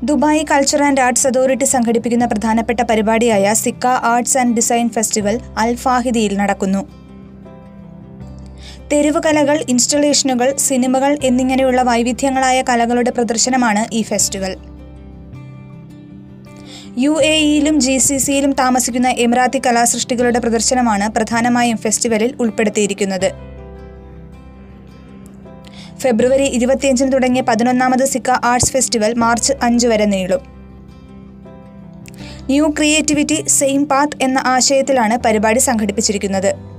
Dubai culture and arts authority സംഘടിപ്പിക്കുന്ന പ്രധാനപ്പെട്ട പരിപാടിയായ Sikka arts and design festival Al ഫാഹിദിയിൽ നടക്കുന്നു തെരുവ് കലകൾ ഇൻസ്റ്റലേഷനുകൾ സിനിമകൾ എന്നിങ്ങനെയുള്ള വൈവിധ്യങ്ങളായ കലകളുടെ പ്രദർശനമാണ് ഈ ഫെസ്റ്റിവൽ യു എ ഇയിലും ജി സി സിയിലും താമസിക്കുന്ന എമിറാത്തി കലാസൃഷ്ടികളുടെ പ്രദർശനമാണ് പ്രധാനമായും ഫെസ്റ്റിവലിൽ ഉൾപ്പെടുത്തിയിരിക്കുന്നത് ഫെബ്രുവരി ഇരുപത്തിയഞ്ചിന് തുടങ്ങിയ പതിനൊന്നാമത് സിക്ക ആർട്സ് ഫെസ്റ്റിവൽ മാർച്ച് അഞ്ച് വരെ നീളും ന്യൂ ക്രിയേറ്റിവിറ്റി സെയിം പാത്ത് എന്ന ആശയത്തിലാണ് പരിപാടി സംഘടിപ്പിച്ചിരിക്കുന്നത്